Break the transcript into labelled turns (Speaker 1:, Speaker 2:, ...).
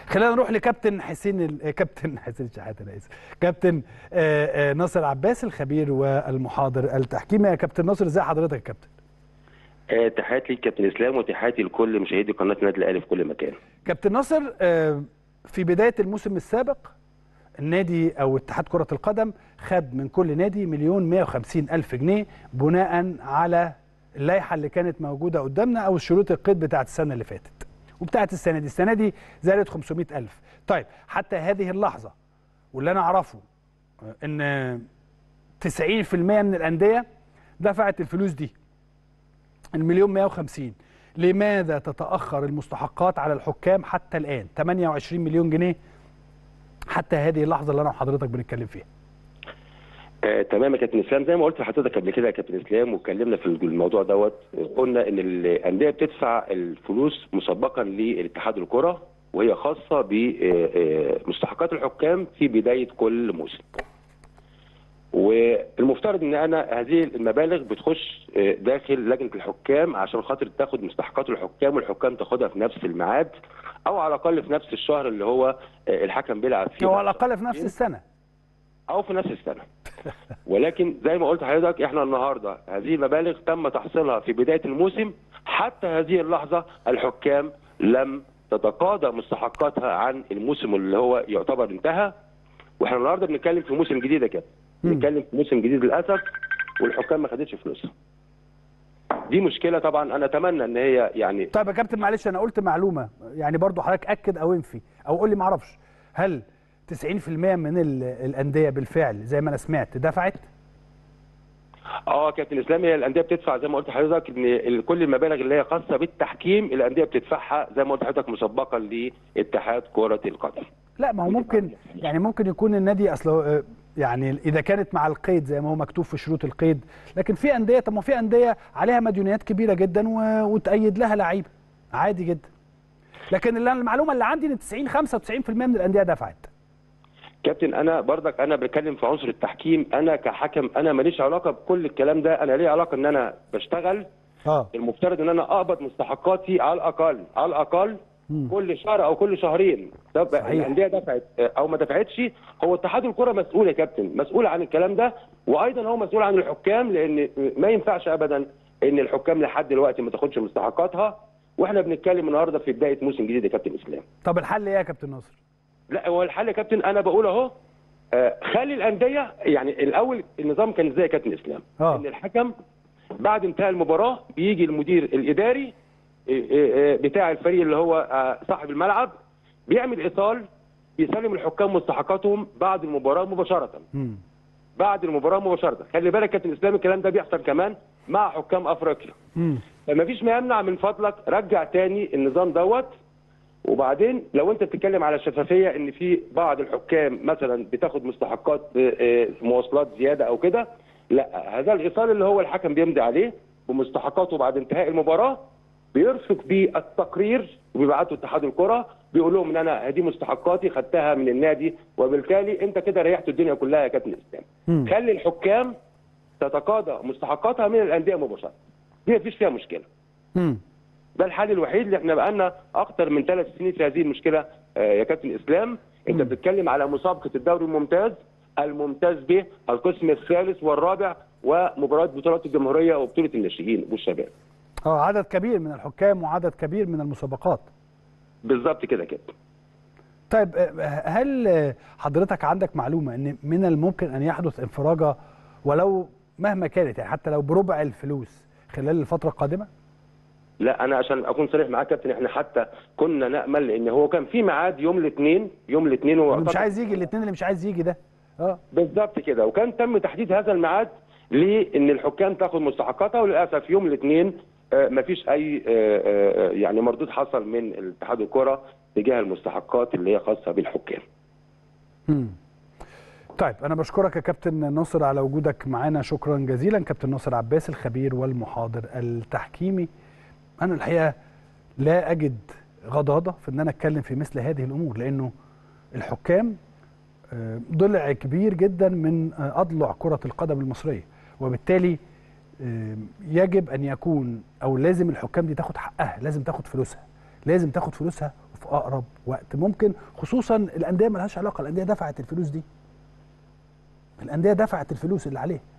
Speaker 1: خلينا نروح لكابتن حسين ال... كابتن حسين شحاته انا اسف كابتن آه، آه، ناصر عباس الخبير والمحاضر التحكيمي يا كابتن ناصر ازي حضرتك يا كابتن
Speaker 2: آه، تحياتي لكابتن اسلام وتحياتي لكل مشاهدي قناه النادي الاهلي في كل مكان.
Speaker 1: كابتن ناصر آه، في بدايه الموسم السابق النادي او اتحاد كره القدم خد من كل نادي مليون 150 الف جنيه بناء على اللائحه اللي كانت موجوده قدامنا او شروط القيد بتاعت السنه اللي فاتت وبتاعت السنه دي السنه دي زادت 500 الف طيب حتى هذه اللحظه واللي انا اعرفه آه، ان 90% من الانديه دفعت الفلوس دي المليون 150 لماذا تتأخر المستحقات على الحكام حتى الآن 28 مليون جنيه حتى هذه اللحظة اللي أنا وحضرتك بنتكلم فيها
Speaker 2: آه تمام يا كابتن اسلام زي ما قلت لحضرتك قبل كده يا كابتن اسلام واتكلمنا في الموضوع دوت قلنا ان الانديه بتدفع الفلوس مسبقا لاتحاد الكره وهي خاصه بمستحقات الحكام في بدايه كل موسم. والمفترض ان انا هذه المبالغ بتخش آه، داخل لجنه الحكام عشان خاطر تاخد مستحقات الحكام والحكام تاخدها في نفس الميعاد او على الاقل في نفس الشهر اللي هو آه، الحكم بيلعب فيه
Speaker 1: أو على الأقل في نفس السنة
Speaker 2: او في نفس السنه ولكن زي ما قلت لحضرتك احنا النهارده هذه المبالغ تم تحصيلها في بدايه الموسم حتى هذه اللحظه الحكام لم تتقاضى مستحقاتها عن الموسم اللي هو يعتبر انتهى واحنا النهارده بنتكلم في موسم جديد يا كابتن
Speaker 1: مم.
Speaker 2: بنتكلم في موسم جديد للاسف والحكام ما خدتش فلوسها دي مشكله طبعا انا اتمنى ان هي يعني
Speaker 1: طيب يا كابتن معلش أنا قلت معلومة يعني برضو حضرتك أكد أو انفي أو قول لي معرفش هل 90% من ال- الأندية بالفعل زي ما أنا سمعت دفعت
Speaker 2: اه كابتن اسلام هي الانديه بتدفع زي ما قلت لحضرتك ان ال- كل المبالغ اللي هي خاصه بالتحكيم الانديه بتدفعها زي ما قلت لحضرتك مسبقا لاتحاد كره القدم
Speaker 1: لا ما هو ممكن يعني ممكن يكون النادي اصله آه، يعني اذا كانت مع القيد زي ما هو مكتوب في شروط القيد لكن في انديه طب ما في انديه عليها مديونيات كبيره جدا و- وتأيد لها لعيبه عادي جدا لكن اللي أنا- المعلومه اللي عندي ان 90 95% من الانديه دفعت
Speaker 2: كابتن انا برضك انا بتكلم في عنصر التحكيم انا كحكم انا ماليش علاقه بكل الكلام ده انا ليه علاقه ان انا بشتغل
Speaker 1: اه
Speaker 2: المفترض ان انا اقبض مستحقاتي على الاقل على الاقل كل شهر او كل شهرين طب
Speaker 1: صحيح.
Speaker 2: الانديه دفعت او ما دفعتش هو اتحاد الكره مسؤول يا كابتن مسؤول عن الكلام ده وايضا هو مسؤول عن الحكام لان ما ينفعش ابدا ان الحكام لحد دلوقتي ما تاخدش مستحقاتها واحنا بنتكلم النهارده في بدايه موسم جديد يا كابتن اسلام
Speaker 1: طب الحل ايه يا كابتن ناصر
Speaker 2: لا هو الحل يا كابتن انا بقول اهو آه، خلي الانديه يعني الاول النظام كان ازاي يا كابتن اسلام؟
Speaker 1: آه.
Speaker 2: ان الحكم بعد انتهاء المباراه بيجي المدير الاداري آه، آه، آه، بتاع الفريق اللي هو آه، صاحب الملعب بيعمل ايصال بيسلم الحكام مستحقاتهم بعد المباراه مباشره
Speaker 1: مم.
Speaker 2: بعد المباراه مباشره خلي بالك يا كابتن اسلام الكلام ده بيحصل كمان مع حكام افريقيا
Speaker 1: مم.
Speaker 2: فما فيش ما يمنع من فضلك رجع تاني النظام دوت وبعدين لو انت بتتكلم على الشفافيه ان في بعض الحكام مثلا بتاخد مستحقات آه، آه، مواصلات زياده او كده لا هذا الايصال اللي هو الحكم بيمضي عليه بمستحقاته بعد انتهاء المباراه بيرفق بيه التقرير وبيبعته اتحاد الكره بيقول لهم ان انا دي مستحقاتي خدتها من النادي وبالتالي انت كده ريحت الدنيا كلها يا كابتن اسلام
Speaker 1: مم.
Speaker 2: خلي الحكام تتقاضى مستحقاتها من الانديه مباشره دي مفيش فيها مشكله
Speaker 1: مم.
Speaker 2: ده الحل الوحيد اللي احنا بقالنا اكتر من ثلاث سنين في هذه المشكله آه، يا كابتن اسلام انت بتتكلم على مسابقه الدوري الممتاز الممتاز به القسم الثالث والرابع ومباراه بطولات الجمهوريه وبطوله الناشئين والشباب
Speaker 1: اه عدد كبير من الحكام وعدد كبير من المسابقات
Speaker 2: بالظبط كده كده
Speaker 1: طيب آه، هل آه، حضرتك عندك معلومه ان من الممكن ان يحدث انفراجه ولو مهما كانت يعني حتى لو بربع الفلوس خلال الفتره القادمه
Speaker 2: لا انا عشان اكون صريح معاك يا كابتن احنا حتى كنا نامل ان هو كان في ميعاد يوم الاثنين يوم الاثنين هو
Speaker 1: اللي مش
Speaker 2: أعتقد-
Speaker 1: عايز يجي الاثنين اللي مش عايز يجي ده اه
Speaker 2: بالظبط كده وكان تم تحديد هذا الميعاد لان الحكام تاخد مستحقاتها وللاسف يوم الاثنين مفيش اي آه، آه، يعني مردود حصل من اتحاد الكره تجاه المستحقات اللي هي خاصه بالحكام
Speaker 1: مم. طيب انا بشكرك يا كابتن ناصر على وجودك معانا شكرا جزيلا كابتن ناصر عباس الخبير والمحاضر التحكيمي انا الحقيقه لا اجد غضاضه في ان انا اتكلم في مثل هذه الامور لانه الحكام آه، ضلع كبير جدا من آه، اضلع كره القدم المصريه وبالتالي آه، يجب ان يكون او لازم الحكام دي تاخد حقها لازم تاخد فلوسها لازم تاخد فلوسها في اقرب وقت ممكن خصوصا الانديه ملهاش علاقه الانديه دفعت الفلوس دي الانديه دفعت الفلوس اللي عليها